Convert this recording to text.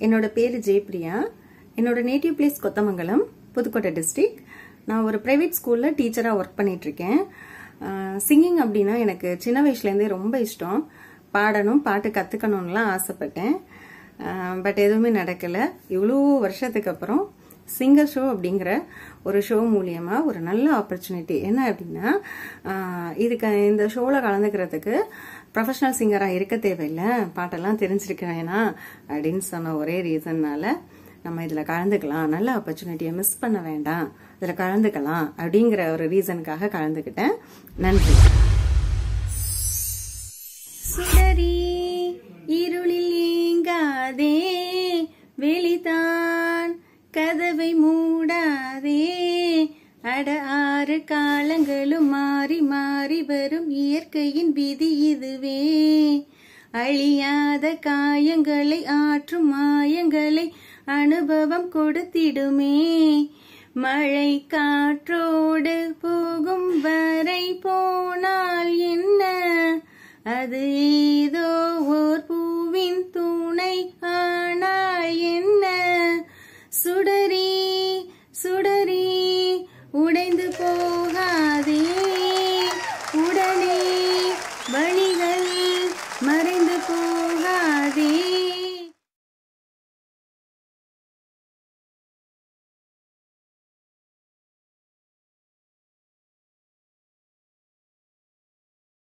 என்னோட பேர் ஜெயப்ரியா என்னோட native place Kothamangalam Pudukkottai district நான் ஒரு ப்ரைவேட் ஸ்கூலில் டீச்சராக ஒர்க் பண்ணிட்டு இருக்கேன் சிங்கிங் அப்படின்னா எனக்கு சின்ன வயசுலேருந்தே ரொம்ப இஷ்டம் பாடணும் பாட்டு கற்றுக்கணும்லாம் ஆசைப்பட்டேன் பட் எதுவுமே நடக்கலை இவ்வளோ வருஷத்துக்கு அப்புறம் சிங்கர் ஷோ அப்படிங்கிற ஒரு ஷோ மூலியமா ஒரு நல்ல ஆப்பர்ச்சுனிட்டி என்ன அப்படின்னா ஆஹ் இதுக்கு இந்த ஷோவில் கலந்துக்கிறதுக்கு ப்ரொஃபஷனல் சிங்கராக இருக்க தேவையில்லை பாட்டெல்லாம் தெரிஞ்சிருக்க வேணாம் அப்படின்னு சொன்ன ஒரே ரீசன்னால நம்ம இதில் கலந்துக்கலாம் நல்ல ஆப்பர்ச்சுனிட்டியை மிஸ் பண்ண வேண்டாம் இதில் கலந்துக்கலாம் அப்படிங்கிற ஒரு ரீசனுக்காக கலந்துக்கிட்டேன் நன்றி சுடரி இருளில் ஏங்காதே வெளிதான் கதவை மூடாதே அட ஆறு காலங்களும் மாறி மாறி வரும் இயற்கையின் விதி இதுவே அழியாத காயங்களை ஆற்றும் மாயங்களை அனுபவம் கொடுத்திடுமே மழை காற்றோடு போகும் வரை போனால் என்ன அது ஏதோ ஓர் பூவின் துணை